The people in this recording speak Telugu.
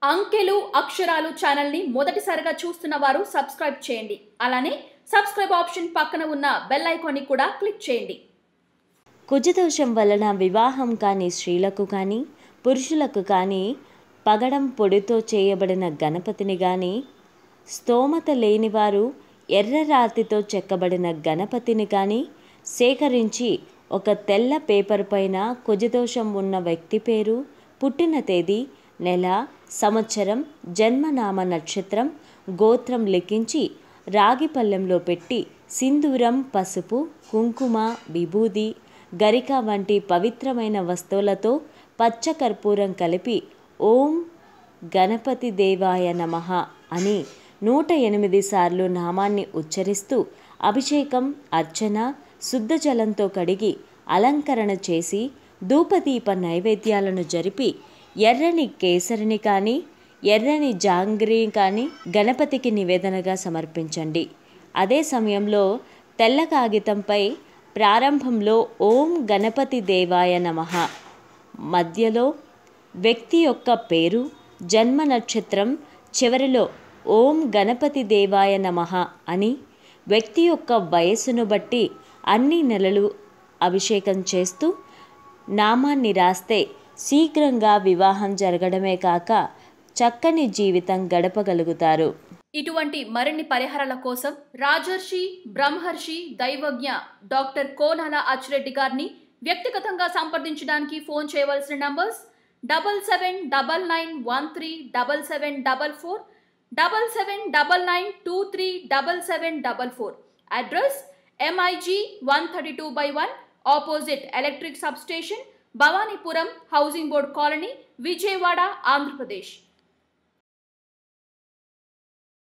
అంకెలు అక్షరాలు ఛానల్ని మొదటిసారిగా చూస్తున్న వారు సబ్స్క్రైబ్ చేయండి అలానే సబ్స్క్రైబ్ ఆప్షన్ పక్కన ఉన్న బెల్ ఐకాన్ని కూడా క్లిక్ చేయండి కుజదోషం వలన వివాహం కాని స్త్రీలకు కానీ పురుషులకు కానీ పగడం పొడితో చేయబడిన గణపతిని కానీ స్తోమత లేనివారు ఎర్ర రాతితో చెక్కబడిన గణపతిని కానీ సేకరించి ఒక తెల్ల పేపర్ పైన కుజదోషం ఉన్న వ్యక్తి పేరు పుట్టిన తేదీ నెల సంవత్సరం జన్మనామ నక్షత్రం గోత్రం లిఖించి రాగి పళ్ళెంలో పెట్టి సింధూరం పసుపు కుంకుమ విభూది గరిక వంటి పవిత్రమైన వస్తువులతో పచ్చకర్పూరం కలిపి ఓం గణపతి దేవాయ నమః అని నూట ఎనిమిది సార్లు నామాన్ని ఉచ్చరిస్తూ అభిషేకం అర్చన శుద్ధ జలంతో కడిగి అలంకరణ చేసి ధూపదీప నైవేద్యాలను జరిపి ఎర్రని కేసరిని కానీ ఎర్రని జాంగ్రీ కానీ గణపతికి నివేదనగా సమర్పించండి అదే సమయంలో తెల్ల కాగితంపై ప్రారంభంలో ఓం గణపతి దేవాయ నమః మధ్యలో వ్యక్తి యొక్క పేరు జన్మ నక్షత్రం చివరిలో ఓం గణపతి దేవాయ నమః అని వ్యక్తి యొక్క వయస్సును బట్టి అన్ని నెలలు అభిషేకం చేస్తూ నామాన్ని రాస్తే శీఘ్రంగా వివాహం జరగడమే కాక చక్కని జీవితం గడపగలుగుతారు ఇటువంటి మరిన్ని పరిహారాల కోసం రాజర్షి బ్రహ్మర్షి దైవజ్ఞ డాక్టర్ కోనాల అచ్చిరెడ్డి గారిని వ్యక్తిగతంగా సంప్రదించడానికి ఫోన్ చేయవలసిన numbers double seven double nine one three double seven double four double seven double nine two three double seven double four address MIG one thirty two by one opposite electric sub station Bhavanipuram housing board colony Vijayawada Andhra Pradesh